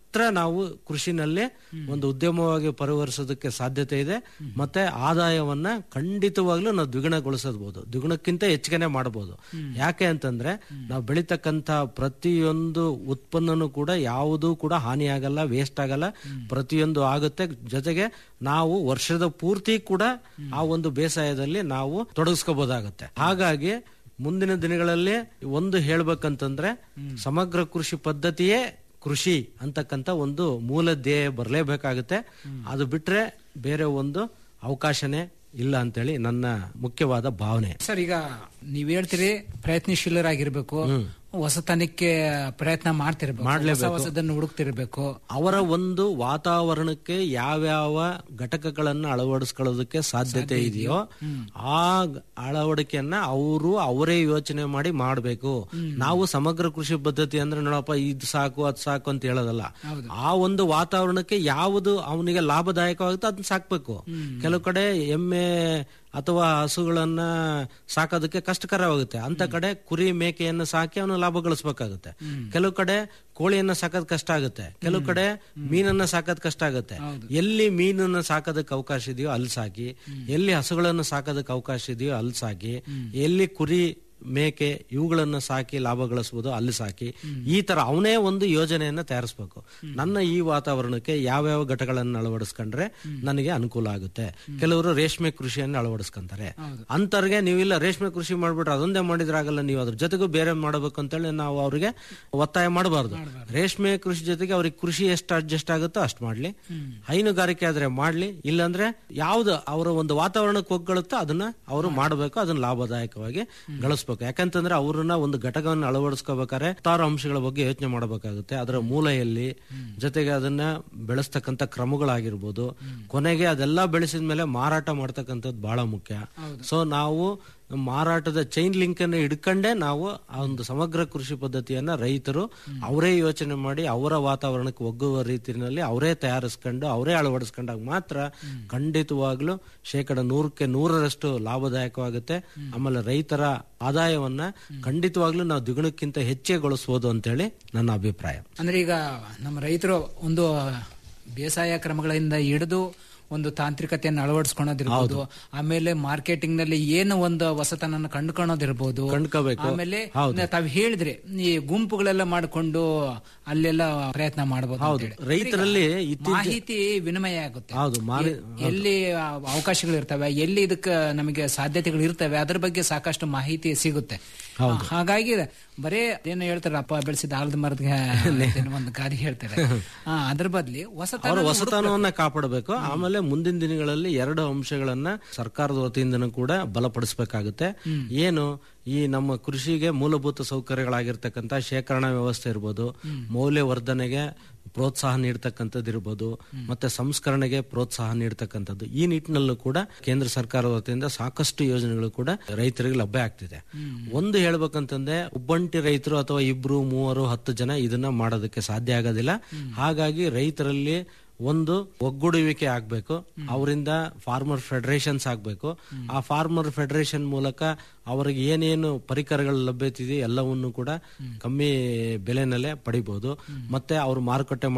ನಾವು ಕೃಷಿನಲ್ಲಿ ಒಂದು ಉದ್ಯಮವಾಗಿ ಪರಿವರ್ಸೋದಕ್ಕೆ ಸಾಧ್ಯತೆ ಇದೆ ಮತ್ತೆ ಆದಾಯವನ್ನ ಖಂಡಿತವಾಗ್ಲೂ ನಾವು ದ್ವಿಗುಣಗೊಳಿಸಬಹುದು ದ್ವಿಗುಣಕ್ಕಿಂತ ಹೆಚ್ಚಿಗೆನೆ ಮಾಡಬಹುದು ಯಾಕೆ ಅಂತಂದ್ರೆ ನಾವು ಬೆಳಿತಕ್ಕಂತ ಪ್ರತಿಯೊಂದು ಉತ್ಪನ್ನನೂ ಕೂಡ ಯಾವುದೂ ಕೂಡ ಹಾನಿ ಆಗಲ್ಲ ವೇಸ್ಟ್ ಆಗಲ್ಲ ಪ್ರತಿಯೊಂದು ಆಗುತ್ತೆ ಜೊತೆಗೆ ನಾವು ವರ್ಷದ ಪೂರ್ತಿ ಕೂಡ ಆ ಒಂದು ಬೇಸಾಯದಲ್ಲಿ ನಾವು ತೊಡಗಿಸ್ಕೋಬಹುದಾಗುತ್ತೆ ಹಾಗಾಗಿ ಮುಂದಿನ ದಿನಗಳಲ್ಲಿ ಒಂದು ಹೇಳ್ಬೇಕಂತಂದ್ರೆ ಸಮಗ್ರ ಕೃಷಿ ಪದ್ಧತಿಯೇ ಕೃಷಿ ಅಂತಕ್ಕಂತ ಒಂದು ಮೂಲ ಧ್ಯೇಯ ಬರಲೇಬೇಕಾಗುತ್ತೆ ಅದು ಬಿಟ್ರೆ ಬೇರೆ ಒಂದು ಅವಕಾಶನೇ ಇಲ್ಲ ಅಂತೇಳಿ ನನ್ನ ಮುಖ್ಯವಾದ ಭಾವನೆ ಸರ್ ಈಗ ನೀವ್ ಹೇಳ್ತೀರಿ ಪ್ರಯತ್ನಶೀಲರಾಗಿರ್ಬೇಕು ಹೊಸತನಕ್ಕೆ ಪ್ರಯತ್ನ ಮಾಡ್ತಿರ್ಬೇಕು ಮಾಡ್ಲೇಬೇಕು. ಹೊಸ ಹೊಸದನ್ನು ಹುಡುಕ್ತಿರ್ಬೇಕು ಅವರ ಒಂದು ವಾತಾವರಣಕ್ಕೆ ಯಾವ್ಯಾವ ಘಟಕಗಳನ್ನ ಅಳವಡಿಸ್ಕೊಳ್ಳೋದಕ್ಕೆ ಸಾಧ್ಯತೆ ಇದೆಯೋ ಆ ಗ- ಅಳವಡಿಕೆಯನ್ನ ಅವರು ಅವರೇ ಯೋಚನೆ ಮಾಡಿ ಮಾಡಬೇಕು ನಾವು ಸಮಗ್ರ ಕೃಷಿ ಪದ್ಧತಿ ಅಂದ್ರೆ ನೋಡಪ್ಪ ಇದು ಸಾಕು ಅದು ಸಾಕು ಅಂತ ಹೇಳೋದಲ್ಲ ಆ ಒಂದು ವಾತಾವರಣಕ್ಕೆ ಯಾವುದು ಅವನಿಗೆ ಲಾಭದಾಯಕವಾಗುತ್ತೆ ಅದನ್ನ ಸಾಕ್ಬೇಕು ಕೆಲವು ಕಡೆ ಎಮ್ಮೆ ಅಥವಾ ಹಸುಗಳನ್ನ ಸಾಕೋದಕ್ಕೆ ಕಷ್ಟಕರವಾಗುತ್ತೆ ಅಂತ ಕಡೆ ಕುರಿ ಮೇಕೆಯನ್ನು ಸಾಕಿ ಅವನು ಲಾಭ ಗಳಿಸ್ಬೇಕಾಗುತ್ತೆ ಕೆಲವು ಕಡೆ ಕೋಳಿಯನ್ನ ಸಾಕೋದ್ ಕಷ್ಟ ಆಗುತ್ತೆ ಕೆಲವು ಕಡೆ ಮೀನನ್ನ ಸಾಕೋದ್ ಕಷ್ಟ ಆಗುತ್ತೆ ಎಲ್ಲಿ ಮೀನನ್ನ ಸಾಕೋದಕ್ಕೆ ಅವಕಾಶ ಇದೆಯೋ ಅಲ್ಲಿ ಸಾಕಿ ಎಲ್ಲಿ ಹಸುಗಳನ್ನ ಸಾಕೋದಕ್ಕೆ ಅವಕಾಶ ಇದೆಯೋ ಅಲ್ಲಿ ಸಾಕಿ ಎಲ್ಲಿ ಕುರಿ ಮೇಕೆ ಇವುಗಳನ್ನ ಸಾಕಿ ಲಾಭ ಗಳಿಸಬಹುದು ಅಲ್ಲಿ ಸಾಕಿ ಈ ತರ ಅವನೇ ಒಂದು ಯೋಜನೆಯನ್ನ ತಯಾರಿಸಬೇಕು ನನ್ನ ಈ ವಾತಾವರಣಕ್ಕೆ ಯಾವ್ಯಾವ ಘಟಗಳನ್ನು ಅಳವಡಿಸ್ಕೊಂಡ್ರೆ ನನಗೆ ಅನುಕೂಲ ಆಗುತ್ತೆ ಕೆಲವರು ರೇಷ್ಮೆ ಕೃಷಿಯನ್ನು ಅಳವಡಿಸ್ಕೊಂತಾರೆ ಅಂತರ್ಗೆ ನೀವಿಲ್ಲ ರೇಷ್ಮೆ ಕೃಷಿ ಮಾಡ್ಬಿಟ್ರೆ ಅದೊಂದೇ ಮಾಡಿದ್ರಾಗಲ್ಲ ನೀವು ಅದ್ರ ಜೊತೆಗೂ ಬೇರೆ ಮಾಡಬೇಕು ಅಂತೇಳಿ ನಾವು ಅವ್ರಿಗೆ ಒತ್ತಾಯ ಮಾಡಬಾರ್ದು ರೇಷ್ಮೆ ಕೃಷಿ ಜೊತೆಗೆ ಅವ್ರಿಗೆ ಕೃಷಿ ಎಷ್ಟು ಅಡ್ಜಸ್ಟ್ ಆಗುತ್ತೋ ಅಷ್ಟು ಮಾಡ್ಲಿ ಹೈನುಗಾರಿಕೆ ಆದ್ರೆ ಮಾಡ್ಲಿ ಇಲ್ಲಾಂದ್ರೆ ಯಾವ್ದು ಅವರ ಒಂದು ವಾತಾವರಣಕ್ಕೆ ಒಗ್ಗಳುತ್ತೋ ಅದನ್ನ ಅವರು ಮಾಡಬೇಕು ಅದನ್ನ ಲಾಭದಾಯಕವಾಗಿ ಗಳಿಸ್ಬೇಕು ಯಾಕಂತಂದ್ರೆ ಅವ್ರನ್ನ ಒಂದು ಘಟಕವನ್ನು ಅಳವಡಿಸ್ಕೋಬೇಕಾದ್ರೆ ಹತ್ತಾರು ಅಂಶಗಳ ಬಗ್ಗೆ ಯೋಚನೆ ಮಾಡಬೇಕಾಗುತ್ತೆ ಅದರ ಮೂಲ ಎಲ್ಲಿ ಜೊತೆಗೆ ಅದನ್ನ ಬೆಳೆಸ್ತಕ್ಕಂಥ ಕ್ರಮಗಳಾಗಿರ್ಬೋದು ಕೊನೆಗೆ ಅದೆಲ್ಲ ಬೆಳೆಸಿದ ಮೇಲೆ ಮಾರಾಟ ಮಾಡ್ತಕ್ಕಂಥದ್ದು ಬಹಳ ಮುಖ್ಯ ಸೊ ನಾವು ಮಾರಾಟದ ಚೈನ್ ಲಿಂಕ್ ಅನ್ನು ಹಿಡ್ಕೊಂಡೇ ನಾವು ಆ ಒಂದು ಸಮಗ್ರ ಕೃಷಿ ಪದ್ಧತಿಯನ್ನ ರೈತರು ಅವರೇ ಯೋಚನೆ ಮಾಡಿ ಅವರ ವಾತಾವರಣಕ್ಕೆ ಒಗ್ಗುವ ರೀತಿಯಲ್ಲಿ ಅವರೇ ತಯಾರಿಸ್ಕೊಂಡು ಅವರೇ ಅಳವಡಿಸ್ಕೊಂಡಾಗ ಮಾತ್ರ ಖಂಡಿತವಾಗ್ಲೂ ಶೇಕಡ ನೂರಕ್ಕೆ ನೂರರಷ್ಟು ಲಾಭದಾಯಕವಾಗುತ್ತೆ ಆಮೇಲೆ ರೈತರ ಆದಾಯವನ್ನ ಖಂಡಿತವಾಗ್ಲೂ ನಾವು ದ್ವಿಗುಣಕ್ಕಿಂತ ಹೆಚ್ಚೇಗೊಳಿಸಬಹುದು ಅಂತೇಳಿ ನನ್ನ ಅಭಿಪ್ರಾಯ ಅಂದ್ರೆ ಈಗ ನಮ್ಮ ರೈತರು ಒಂದು ಬೇಸಾಯ ಕ್ರಮಗಳಿಂದ ಹಿಡಿದು ಒಂದು ತಾಂತ್ರಿಕತೆಯನ್ನು ಅಳವಡಿಸ್ಕೊಳೋದಿರ್ಬೋದು ಆಮೇಲೆ ಮಾರ್ಕೆಟಿಂಗ್ ನಲ್ಲಿ ಏನು ಒಂದು ಹೊಸತನನ್ನ ಕಂಡುಕೊಳ್ಳೋದಿರ್ಬೋದು ಕಂಡ್ಕೋಬೇಕು. ಆಮೇಲೆ ಹೌದು. ತಾವ್ ಹೇಳಿದ್ರಿ ಈ ಗುಂಪುಗಳೆಲ್ಲ ಮಾಡಿಕೊಂಡು ಅಲ್ಲೆಲ್ಲ ಪ್ರಯತ್ನ ಮಾಡಬಹುದು ಹೌದು. ರೈತರಲ್ಲಿ ಇತ್ತೀಚೆ- ಮಾಹಿತಿ ವಿನಿಮಯ ಆಗುತ್ತೆ ಹೌದು ಮಾರಿ ಎ- ಎಲ್ಲಿ ಆ, ಅವಕಾಶಗಳು ಇರ್ತವೆ ಎಲ್ಲಿ ಇದಕ್ಕೆ ನಮಗೆ ಸಾಧ್ಯತೆಗಳು ಇರ್ತವೆ ಅದ್ರ ಬಗ್ಗೆ ಸಾಕಷ್ಟು ಮಾಹಿತಿ ಸಿಗುತ್ತೆ ಹಾಗಾಗಿ ಬರೇ ಏನು ಹೇಳ್ತಾರೆ ಅಪ್ಪ ಬೆಳೆಸಿದ ಆಲದ ಮರದ ಏನೋ ಒಂದು ಗಾದಿ ಹೇಳ್ತಾರೆ ಆ, ಅದ್ರ ಬದ್ಲಿ ಹೊಸತನ ಅವರ ಹೊಸತನವನ್ನ ಕಾಪಾಡಬೇಕು ಆಮೇಲೆ ಮುಂದಿನ ದಿನಗಳಲ್ಲಿ ಎರಡು ಅಂಶಗಳನ್ನ ಸರ್ಕಾರದ ವತಿಯಿಂದನೂ ಕೂಡ ಬಲಪಡಿಸಬೇಕಾಗುತ್ತೆ ಏನು ಈ ನಮ್ಮ ಕೃಷಿಗೆ ಮೂಲಭೂತ ಸೌಕರ್ಯಗಳಾಗಿರ್ತಕ್ಕಂಥ ಶೇಖರಣಾ ವ್ಯವಸ್ಥೆ ಇರ್ಬೋದು ಮೌಲ್ಯವರ್ಧನೆಗೆ ಪ್ರೋತ್ಸಾಹ ನೀಡ್ತಕ್ಕಂಥದ್ದು ಇರ್ಬೋದು ಮತ್ತೆ ಸಂಸ್ಕರಣೆಗೆ ಪ್ರೋತ್ಸಾಹ ನೀಡ್ತಕ್ಕಂಥದ್ದು ಈ ನಿಟ್ಟಿನಲ್ಲೂ ಕೂಡ ಕೇಂದ್ರ ಸರ್ಕಾರದ ವತಿಯಿಂದ ಸಾಕಷ್ಟು ಯೋಜನೆಗಳು ಕೂಡ ರೈತರಿಗೆ ಲಭ್ಯ ಆಗ್ತಿದೆ ಒಂದು ಹೇಳ್ಬೇಕಂತಂದ್ರೆ ಒಬ್ಬಂಟಿ ರೈತರು ಅಥವಾ ಇಬ್ರು ಮೂವರು ಹತ್ತು ಜನ ಇದನ್ನ ಮಾಡೋದಕ್ಕೆ ಸಾಧ್ಯ ಆಗೋದಿಲ್ಲ ಹಾಗಾಗಿ ರೈತರಲ್ಲಿ ಒಂದು ಒಗ್ಗೂಡುವಿಕೆ ಆಗ್ಬೇಕು ಅವರಿಂದ ಫಾರ್ಮರ್ ಫೆಡರೇಷನ್ಸ್ ಆಗ್ಬೇಕು ಆ ಫಾರ್ಮರ್ ಫೆಡರೇಷನ್ ಮೂಲಕ ಅವ್ರಿಗೆ ಏನೇನು ಪರಿಕರಗಳ ಲಭ್ಯತೆ ಇದೆ ಎಲ್ಲವನ್ನು ಕೂಡ ಕಮ್ಮಿ ಬೆಲೆನಲ್ಲೇ ಪಡಿಬಹುದು ಮತ್ತೆ ಅವ್ರು ಮಾರುಕಟ್ಟೆ